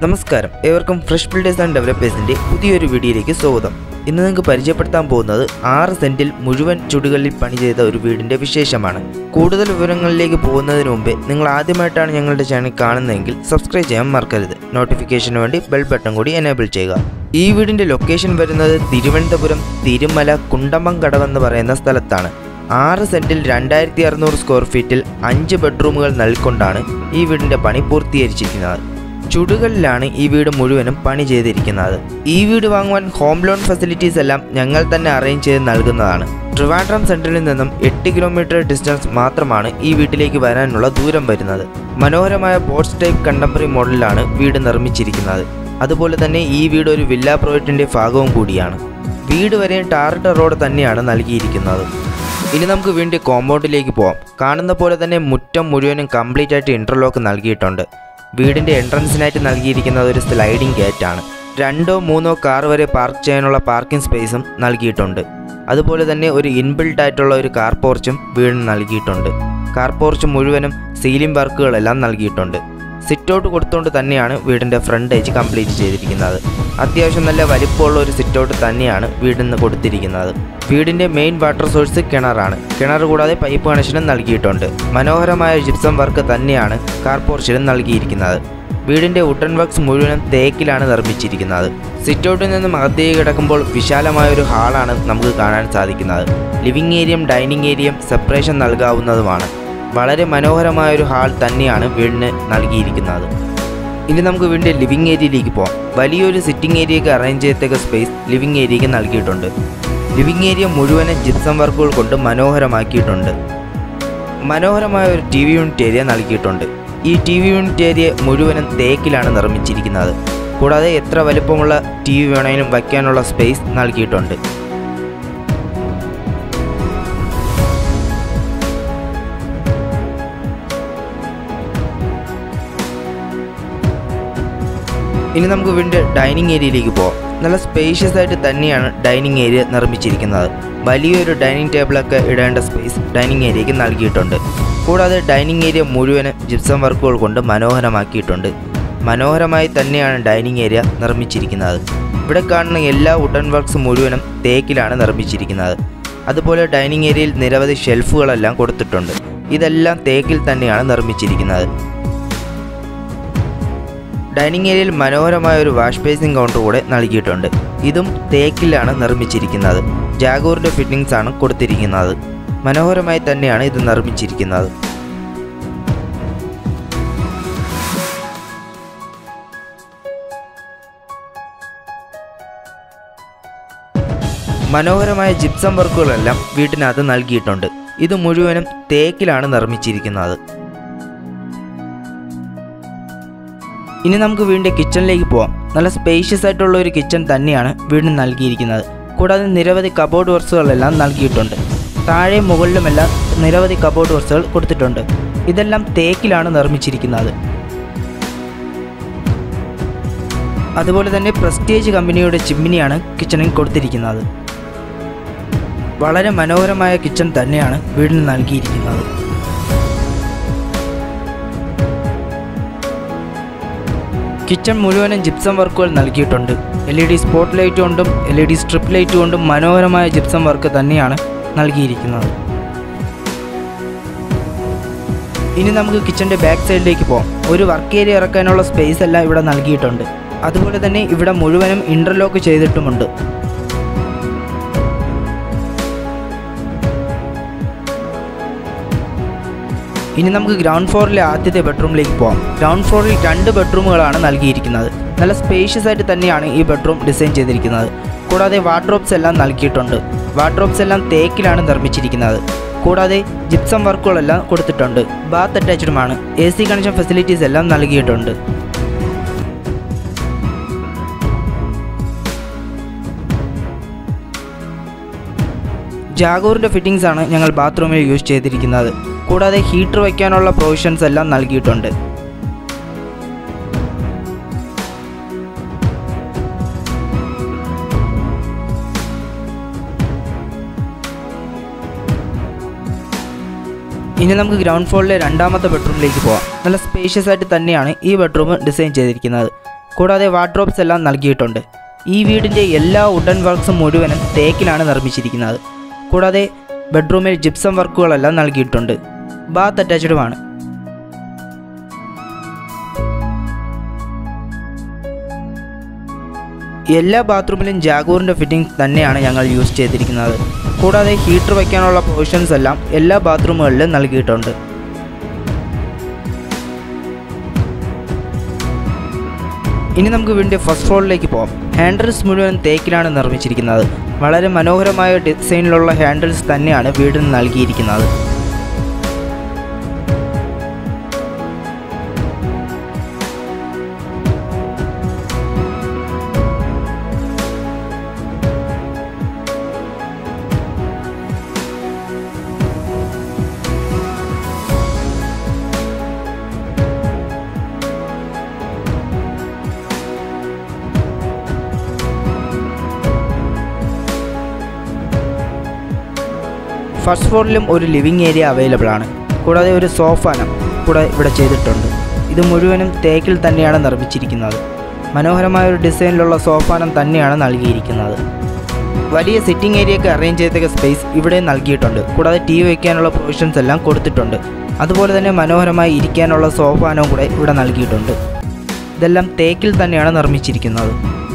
നമസ്കാരം ഏവർക്കും fresh builders and ഡെവലപ്പേഴ്സിൻ്റെ പുതിയൊരു വീഡിയോയിലേക്ക് സ്വാഗതം ഇന്ന് നിങ്ങൾക്ക് പരിചയപ്പെടുത്താൻ പോകുന്നത് ആറ് സെന്റിൽ മുഴുവൻ ചുടുകളിൽ പണി ചെയ്ത ഒരു വീടിൻ്റെ വിശേഷമാണ് കൂടുതൽ വിവരങ്ങളിലേക്ക് പോകുന്നതിന് മുമ്പേ നിങ്ങൾ ആദ്യമായിട്ടാണ് ഞങ്ങളുടെ ചാനൽ കാണുന്നതെങ്കിൽ സബ്സ്ക്രൈബ് ചെയ്യാൻ മറക്കരുത് നോട്ടിഫിക്കേഷന് വേണ്ടി ബെൽ ബട്ടൺ കൂടി എനേബിൾ ചെയ്യുക ഈ വീടിൻ്റെ ലൊക്കേഷൻ വരുന്നത് തിരുവനന്തപുരം തിരുമല കുണ്ടമ്പം കടവെന്ന് പറയുന്ന സ്ഥലത്താണ് ആറ് സെന്റിൽ രണ്ടായിരത്തി അറുന്നൂറ് സ്ക്വയർ ഫീറ്റിൽ അഞ്ച് ബെഡ്റൂമുകൾ നൽകിക്കൊണ്ടാണ് ഈ വീടിൻ്റെ പണി പൂർത്തീകരിച്ചിരിക്കുന്നത് ചുടുകളിലാണ് ഈ വീട് മുഴുവനും പണി ചെയ്തിരിക്കുന്നത് ഈ വീട് വാങ്ങുവാൻ ഹോം ലോൺ ഫെസിലിറ്റീസ് എല്ലാം ഞങ്ങൾ തന്നെ അറേഞ്ച് ചെയ്ത് നൽകുന്നതാണ് ട്രിവാൻഡ്രം സെൻട്രലിൽ നിന്നും എട്ട് കിലോമീറ്റർ ഡിസ്റ്റൻസ് മാത്രമാണ് ഈ വീട്ടിലേക്ക് വരാനുള്ള ദൂരം വരുന്നത് മനോഹരമായ ബോട്ട്സ് ടൈപ്പ് കണ്ടംപററി മോഡലിലാണ് വീട് നിർമ്മിച്ചിരിക്കുന്നത് അതുപോലെ തന്നെ ഈ വീട് ഒരു വില്ല പ്രോജക്റ്റിൻ്റെ ഭാഗവും കൂടിയാണ് വീട് വരെ ടാറിട്ട റോഡ് തന്നെയാണ് നൽകിയിരിക്കുന്നത് ഇനി നമുക്ക് വീണ്ടും കോമ്പൗണ്ടിലേക്ക് പോവാം കാണുന്ന പോലെ തന്നെ മുറ്റം മുഴുവനും കംപ്ലീറ്റ് ആയിട്ട് ഇൻ്റർലോക്ക് നൽകിയിട്ടുണ്ട് വീടിൻ്റെ എൻട്രൻസിനായിട്ട് നൽകിയിരിക്കുന്നത് ഒരു സ്ലൈഡിംഗ് ഗേറ്റ് ആണ് രണ്ടോ മൂന്നോ കാർ വരെ പാർക്ക് ചെയ്യാനുള്ള പാർക്കിംഗ് സ്പേസും നൽകിയിട്ടുണ്ട് അതുപോലെ തന്നെ ഒരു ഇൻബിൽട്ട് ആയിട്ടുള്ള ഒരു കാർ പോർച്ചും വീടിന് നൽകിയിട്ടുണ്ട് കാർ പോർച്ച് മുഴുവനും സീലിംഗ് വർക്കുകളെല്ലാം നൽകിയിട്ടുണ്ട് സിറ്റ് ഔട്ട് കൊടുത്തുകൊണ്ട് തന്നെയാണ് വീടിൻ്റെ ഫ്രണ്ട് ഏജ് കംപ്ലീറ്റ് ചെയ്തിരിക്കുന്നത് അത്യാവശ്യം നല്ല വലിപ്പമുള്ള ഒരു സിറ്റ് ഔട്ട് തന്നെയാണ് വീടിന് കൊടുത്തിരിക്കുന്നത് വീടിൻ്റെ മെയിൻ വാട്ടർ സോഴ്സ് കിണറാണ് കിണർ കൂടാതെ പൈപ്പ് കണക്ഷനും നൽകിയിട്ടുണ്ട് മനോഹരമായ ജിപ്സം വർക്ക് തന്നെയാണ് കാർ പോർച്ചിലും നൽകിയിരിക്കുന്നത് വീടിൻ്റെ വുഡൻ വർക്ക്സ് മുഴുവനും തേക്കിലാണ് നിർമ്മിച്ചിരിക്കുന്നത് സിറ്റ് ഔട്ടിൽ നിന്നും അകത്തേക്ക് കിടക്കുമ്പോൾ വിശാലമായ ഒരു ഹാളാണ് നമുക്ക് കാണാൻ സാധിക്കുന്നത് ലിവിംഗ് ഏരിയയും ഡൈനിങ് ഏരിയയും സെപ്പറേഷൻ നൽകാവുന്നതുമാണ് വളരെ മനോഹരമായ ഒരു ഹാൾ തന്നെയാണ് വീടിന് നൽകിയിരിക്കുന്നത് ഇനി നമുക്ക് വീണ്ടും ലിവിംഗ് ഏരിയയിലേക്ക് പോകാം വലിയൊരു സിറ്റിംഗ് ഏരിയയ്ക്ക് അറേഞ്ച് ചെയ്തേക്ക സ്പേസ് ലിവിംഗ് ഏരിയയ്ക്ക് നൽകിയിട്ടുണ്ട് ലിവിംഗ് ഏരിയ മുഴുവനും ജിപ്സം വർക്കുകൾ കൊണ്ട് മനോഹരമാക്കിയിട്ടുണ്ട് മനോഹരമായ ഒരു ടി വി യൂണിറ്റ് ഏരിയ നൽകിയിട്ടുണ്ട് ഈ ടി വി യൂണിറ്റ് ഏരിയ മുഴുവനും തേക്കിലാണ് നിർമ്മിച്ചിരിക്കുന്നത് കൂടാതെ എത്ര വലുപ്പമുള്ള ടി വി വേണമെങ്കിലും വയ്ക്കാനുള്ള സ്പേസ് നൽകിയിട്ടുണ്ട് ഇനി നമുക്ക് വീണ്ടും ഡൈനിങ് ഏരിയയിലേക്ക് പോകാം നല്ല സ്പേഷ്യസ് ആയിട്ട് തന്നെയാണ് ഡൈനിങ് ഏരിയ നിർമ്മിച്ചിരിക്കുന്നത് വലിയൊരു ഡൈനിങ് ടേബിളൊക്കെ ഇടേണ്ട സ്പേസ് ഡൈനിങ് ഏരിയയ്ക്ക് നൽകിയിട്ടുണ്ട് കൂടാതെ ഡൈനിങ് ഏരിയ മുഴുവനും ജിപ്സം വർക്കുകൾ കൊണ്ട് മനോഹരമാക്കിയിട്ടുണ്ട് മനോഹരമായി തന്നെയാണ് ഡൈനിങ് ഏരിയ നിർമ്മിച്ചിരിക്കുന്നത് ഇവിടെ കാണുന്ന എല്ലാ വുഡൻ വർക്ക്സ് മുഴുവനും തേക്കിലാണ് നിർമ്മിച്ചിരിക്കുന്നത് അതുപോലെ ഡൈനിങ് ഏരിയയിൽ നിരവധി ഷെൽഫുകളെല്ലാം കൊടുത്തിട്ടുണ്ട് ഇതെല്ലാം തേക്കിൽ തന്നെയാണ് നിർമ്മിച്ചിരിക്കുന്നത് ഡൈനിങ് ഏരിയയിൽ മനോഹരമായ ഒരു വാഷ് ബേസിംഗ് കൗണ്ടർ കൂടെ നൽകിയിട്ടുണ്ട് ഇതും തേക്കിലാണ് നിർമ്മിച്ചിരിക്കുന്നത് ജാഗൂറിൻ്റെ ഫിറ്റിംഗ്സ് ആണ് കൊടുത്തിരിക്കുന്നത് മനോഹരമായി തന്നെയാണ് ഇത് നിർമ്മിച്ചിരിക്കുന്നത് മനോഹരമായ ജിപ്സം വർക്കുകളെല്ലാം വീട്ടിനകത്ത് നൽകിയിട്ടുണ്ട് ഇത് മുഴുവനും തേക്കിലാണ് നിർമ്മിച്ചിരിക്കുന്നത് ഇനി നമുക്ക് വീണ്ടും കിച്ചണിലേക്ക് പോവാം നല്ല സ്പേഷ്യസ് ആയിട്ടുള്ള ഒരു കിച്ചൺ തന്നെയാണ് വീടിന് നൽകിയിരിക്കുന്നത് കൂടാതെ നിരവധി കബോർഡ് വർക്സുകളെല്ലാം നൽകിയിട്ടുണ്ട് താഴെ മുകളിലുമെല്ലാം നിരവധി കബോർഡ് വർക്സുകൾ കൊടുത്തിട്ടുണ്ട് ഇതെല്ലാം തേക്കിലാണ് നിർമ്മിച്ചിരിക്കുന്നത് അതുപോലെ തന്നെ പ്രസ്റ്റേജ് കമ്പനിയുടെ ചിമ്മിനിയാണ് കിച്ചണിൽ കൊടുത്തിരിക്കുന്നത് വളരെ മനോഹരമായ കിച്ചൺ തന്നെയാണ് വീടിന് നൽകിയിരിക്കുന്നത് കിച്ചൺ മുഴുവനും ജിപ്സം വർക്കുകൾ നൽകിയിട്ടുണ്ട് L E D spot light കൊണ്ടും L E D strip light കൊണ്ടും മനോഹരമായ ജിപ്സം വർക്ക് തന്നെയാണ് നൽകിയിരിക്കുന്നത് ഇനി നമുക്ക് കിച്ചൻ്റെ ബാക്ക് സൈഡിലേക്ക് പോകാം ഒരു വർക്ക് ഏരിയ ഇറക്കാനുള്ള സ്പേസ് എല്ലാം ഇവിടെ നൽകിയിട്ടുണ്ട് അതുപോലെ തന്നെ ഇവിടെ മുഴുവനും ഇൻ്റർലോക്ക് ചെയ്തിട്ടുമുണ്ട് ഇനി നമുക്ക് ഗ്രൗണ്ട് ഫ്ലോറിലെ ആദ്യത്തെ ബെഡ്റൂമിലേക്ക് പോകാം ഗ്രൗണ്ട് ഫ്ലോറിൽ രണ്ട് ബെഡ്റൂമുകളാണ് നൽകിയിരിക്കുന്നത് നല്ല സ്പേഷ്യസ് ആയിട്ട് തന്നെയാണ് ഈ ബെഡ്റൂം ഡിസൈൻ ചെയ്തിരിക്കുന്നത് കൂടാതെ വാർഡ്രോബ്സ് എല്ലാം നൽകിയിട്ടുണ്ട് വാർഡ്രോബ്സ് എല്ലാം തേക്കിലാണ് നിർമ്മിച്ചിരിക്കുന്നത് കൂടാതെ ജിപ്സം വർക്കുകളെല്ലാം കൊടുത്തിട്ടുണ്ട് ബാത്ത് അറ്റാച്ച്ഡുമാണ് എ സി കണക്ഷൻ ഫെസിലിറ്റീസ് എല്ലാം നൽകിയിട്ടുണ്ട് ജാഗോറിൻ്റെ ഫിറ്റിംഗ്സ് ആണ് ഞങ്ങൾ ബാത്റൂമിൽ യൂസ് ചെയ്തിരിക്കുന്നത് കൂടാതെ ഹീറ്റർ വയ്ക്കാനുള്ള പ്രൊവിഷൻസ് എല്ലാം നൽകിയിട്ടുണ്ട് ഇനി നമുക്ക് ഗ്രൗണ്ട് ഫ്ലോറിലെ രണ്ടാമത്തെ ബെഡ്റൂമിലേക്ക് പോകാം നല്ല സ്പേഷ്യസ് ആയിട്ട് തന്നെയാണ് ഈ ബെഡ്റൂം ഡിസൈൻ ചെയ്തിരിക്കുന്നത് കൂടാതെ വാർഡ്രോബ്സ് എല്ലാം നൽകിയിട്ടുണ്ട് ഈ വീടിൻ്റെ എല്ലാ വുഡൻ വർക്ക്സും മുഴുവനും തേക്കിലാണ് നിർമ്മിച്ചിരിക്കുന്നത് കൂടാതെ ബെഡ്റൂമിൽ ജിപ്സം വർക്കുകളെല്ലാം നൽകിയിട്ടുണ്ട് ബാത്ത് അറ്റാച്ച്ഡുമാണ് എല്ലാ ബാത്റൂമിലും ജാഗൂറിൻ്റെ ഫിറ്റിംഗ് തന്നെയാണ് ഞങ്ങൾ യൂസ് ചെയ്തിരിക്കുന്നത് കൂടാതെ ഹീറ്റർ വയ്ക്കാനുള്ള പ്രൊവിഷൻസ് എല്ലാം എല്ലാ ബാത്റൂമുകളിലും നൽകിയിട്ടുണ്ട് ഇനി നമുക്ക് വീണ്ടും ഫസ്റ്റ് ഫ്ലോറിലേക്ക് പോകാം ഹാൻഡിൽസ് മുഴുവൻ തേക്കിലാണ് നിർമ്മിച്ചിരിക്കുന്നത് വളരെ മനോഹരമായ ഡിസൈനിലുള്ള ഹാൻഡിൽസ് തന്നെയാണ് വീടിന് നൽകിയിരിക്കുന്നത് ഫസ്റ്റ് ഫ്ലോറിലും ഒരു ലിവിംഗ് ഏരിയ അവൈലബിൾ ആണ് കൂടാതെ ഒരു സോഫാനം കൂടെ ഇവിടെ ചെയ്തിട്ടുണ്ട് ഇത് മുഴുവനും തേക്കിൽ തന്നെയാണ് നിർമ്മിച്ചിരിക്കുന്നത് മനോഹരമായ ഒരു ഡിസൈനിലുള്ള സോഫാനം തന്നെയാണ് നൽകിയിരിക്കുന്നത് വലിയ സിറ്റിംഗ് ഏരിയയ്ക്ക് അറേഞ്ച് ചെയ്ത സ്പേസ് ഇവിടെ നൽകിയിട്ടുണ്ട് കൂടാതെ ടി വി വയ്ക്കാനുള്ള പ്രൊവിഷൻസ് എല്ലാം കൊടുത്തിട്ടുണ്ട് അതുപോലെ തന്നെ മനോഹരമായി ഇരിക്കാനുള്ള സോഫാനവും കൂടെ ഇവിടെ നൽകിയിട്ടുണ്ട് ഇതെല്ലാം തേക്കിൽ തന്നെയാണ് നിർമ്മിച്ചിരിക്കുന്നത്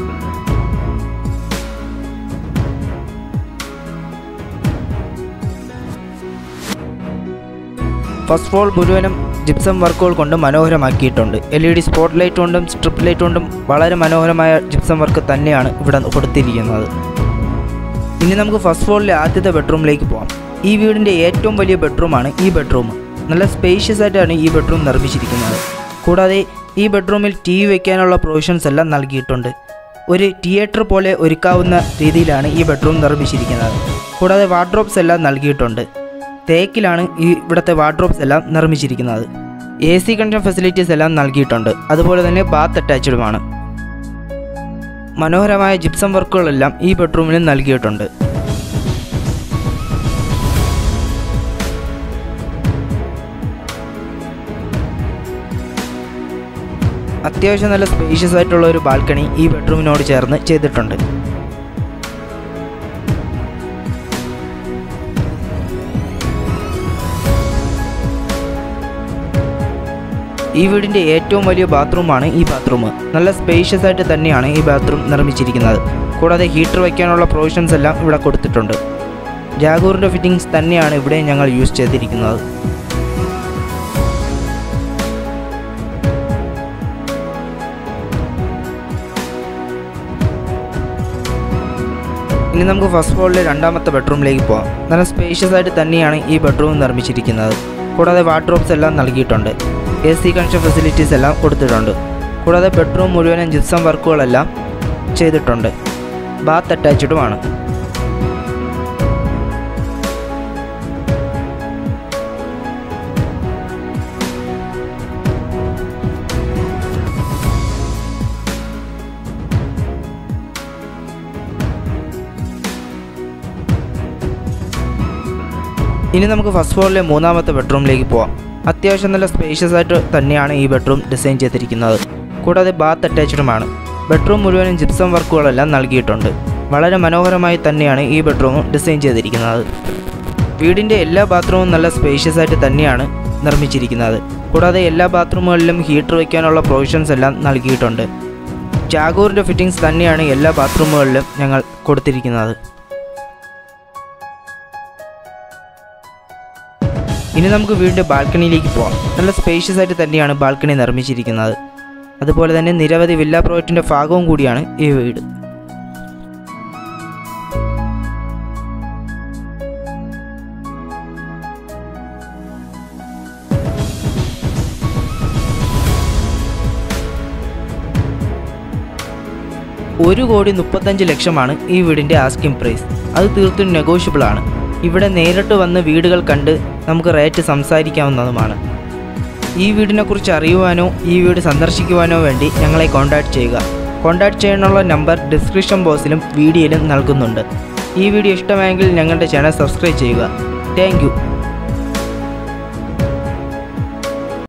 ഫസ്റ്റ് ഫ്ലോർ മുഴുവനും ജിപ്സം വർക്കുകൾ കൊണ്ട് മനോഹരമാക്കിയിട്ടുണ്ട് L E D spot light കൊണ്ടും സ്ട്രിപ്പ് ലൈറ്റ് കൊണ്ടും വളരെ മനോഹരമായ ജിപ്സം വർക്ക് തന്നെയാണ് ഇവിടെ കൊടുത്തിരിക്കുന്നത് ഇനി നമുക്ക് ഫസ്റ്റ് ഫ്ലോറിലെ ആദ്യത്തെ ബെഡ്റൂമിലേക്ക് പോകാം ഈ വീടിൻ്റെ ഏറ്റവും വലിയ ബെഡ്റൂമാണ് ഈ ബെഡ്റൂം നല്ല സ്പേഷ്യസ് ആയിട്ടാണ് ഈ ബെഡ്റൂം നിർമ്മിച്ചിരിക്കുന്നത് കൂടാതെ ഈ ബെഡ്റൂമിൽ ടി വി വയ്ക്കാനുള്ള പ്രൊവിഷൻസ് എല്ലാം നൽകിയിട്ടുണ്ട് ഒരു തിയേറ്റർ പോലെ ഒരുക്കാവുന്ന രീതിയിലാണ് ഈ ബെഡ്റൂം നിർമ്മിച്ചിരിക്കുന്നത് കൂടാതെ വാർഡ്രോബ്സ് എല്ലാം നൽകിയിട്ടുണ്ട് തേക്കിലാണ് ഈ ഇവിടുത്തെ വാർഡ്രോബ്സ് എല്ലാം നിർമ്മിച്ചിരിക്കുന്നത് എ സി കണക്ഷൻ ഫെസിലിറ്റീസ് എല്ലാം നൽകിയിട്ടുണ്ട് അതുപോലെ തന്നെ ബാത്ത് അറ്റാച്ച്ഡുമാണ് മനോഹരമായ ജിപ്സം വർക്കുകളെല്ലാം ഈ ബെഡ്റൂമിൽ നൽകിയിട്ടുണ്ട് അത്യാവശ്യം നല്ല സ്പേഷ്യസ് ആയിട്ടുള്ള ഒരു ബാൽക്കണി ഈ ബെഡ്റൂമിനോട് ചേർന്ന് ചെയ്തിട്ടുണ്ട് ഈ വീടിൻ്റെ ഏറ്റവും വലിയ ബാത്റൂമാണ് ഈ ബാത്റൂം നല്ല സ്പേഷ്യസ് ആയിട്ട് തന്നെയാണ് ഈ ബാത്റൂം നിർമ്മിച്ചിരിക്കുന്നത് കൂടാതെ ഹീറ്റർ വയ്ക്കാനുള്ള പ്രൊവിഷൻസ് എല്ലാം ഇവിടെ കൊടുത്തിട്ടുണ്ട് ജാഗൂറിൻ്റെ ഫിറ്റിംഗ്സ് തന്നെയാണ് ഇവിടെ ഞങ്ങൾ യൂസ് ചെയ്തിരിക്കുന്നത് ഇനി നമുക്ക് ഫസ്റ്റ് ഫ്ലോറിലെ രണ്ടാമത്തെ ബെഡ്റൂമിലേക്ക് പോകാം നല്ല സ്പേഷ്യസ് ആയിട്ട് തന്നെയാണ് ഈ ബെഡ്റൂം നിർമ്മിച്ചിരിക്കുന്നത് കൂടാതെ വാർഡ്രോബ്സ് എല്ലാം നൽകിയിട്ടുണ്ട് എ സി കണക്ഷൻ ഫെസിലിറ്റീസ് എല്ലാം കൊടുത്തിട്ടുണ്ട് കൂടാതെ ബെഡ്റൂം മുഴുവനും ജിപ്സം വർക്കുകളെല്ലാം ചെയ്തിട്ടുണ്ട് ബാത്ത് അറ്റാച്ച്ഡുമാണ് ഇനി നമുക്ക് ഫസ്റ്റ് ഫ്ലോറിലെ മൂന്നാമത്തെ ബെഡ്റൂമിലേക്ക് പോവാം അത്യാവശ്യം നല്ല സ്പേഷ്യസ് ആയിട്ട് തന്നെയാണ് ഈ ബെഡ്റൂം ഡിസൈൻ ചെയ്തിരിക്കുന്നത് കൂടാതെ ബാത്ത് അറ്റാച്ച്ഡുമാണ് ബെഡ്റൂം മുഴുവനും ജിപ്സം വർക്കുകളെല്ലാം നൽകിയിട്ടുണ്ട് വളരെ മനോഹരമായി തന്നെയാണ് ഈ ബെഡ്റൂം ഡിസൈൻ ചെയ്തിരിക്കുന്നത് വീടിൻ്റെ എല്ലാ ബാത്റൂമും നല്ല സ്പേഷ്യസ് ആയിട്ട് തന്നെയാണ് നിർമ്മിച്ചിരിക്കുന്നത് കൂടാതെ എല്ലാ ബാത്റൂമുകളിലും ഹീറ്റർ വയ്ക്കാനുള്ള പ്രൊവിഷൻസ് എല്ലാം നൽകിയിട്ടുണ്ട് ജാഗൂറിൻ്റെ ഫിറ്റിംഗ്സ് തന്നെയാണ് എല്ലാ ബാത്റൂമുകളിലും ഞങ്ങൾ കൊടുത്തിരിക്കുന്നത് ഇനി നമുക്ക് വീണ്ടും ബാൽക്കണിയിലേക്ക് പോകാം നല്ല സ്പേഷ്യസ് ആയിട്ട് തന്നെയാണ് ബാൽക്കണി നിർമ്മിച്ചിരിക്കുന്നത് അതുപോലെ തന്നെ നിരവധി വില്ല പ്രോജക്റ്റിൻ്റെ ഭാഗവും കൂടിയാണ് ഈ വീട് ഒരു കോടി മുപ്പത്തഞ്ച് ലക്ഷമാണ് ഈ വീടിൻ്റെ ആസ്കിംഗ് പ്രൈസ് അത് തീർത്തും നെഗോഷ്യബിൾ ആണ് ഇവിടെ നേരിട്ട് വന്ന് വീടുകൾ കണ്ട് നമുക്ക് റേറ്റ് സംസാരിക്കാവുന്നതുമാണ് ഈ വീടിനെക്കുറിച്ച് അറിയുവാനോ ഈ വീട് സന്ദർശിക്കുവാനോ വേണ്ടി ഞങ്ങളെ കോൺടാക്റ്റ് ചെയ്യുക കോൺടാക്റ്റ് ചെയ്യാനുള്ള നമ്പർ ഡിസ്ക്രിപ്ഷൻ ബോക്സിലും വീഡിയോയിലും നൽകുന്നുണ്ട് ഈ വീഡിയോ ഇഷ്ടമായെങ്കിൽ ഞങ്ങളുടെ ചാനൽ സബ്സ്ക്രൈബ് ചെയ്യുക താങ്ക്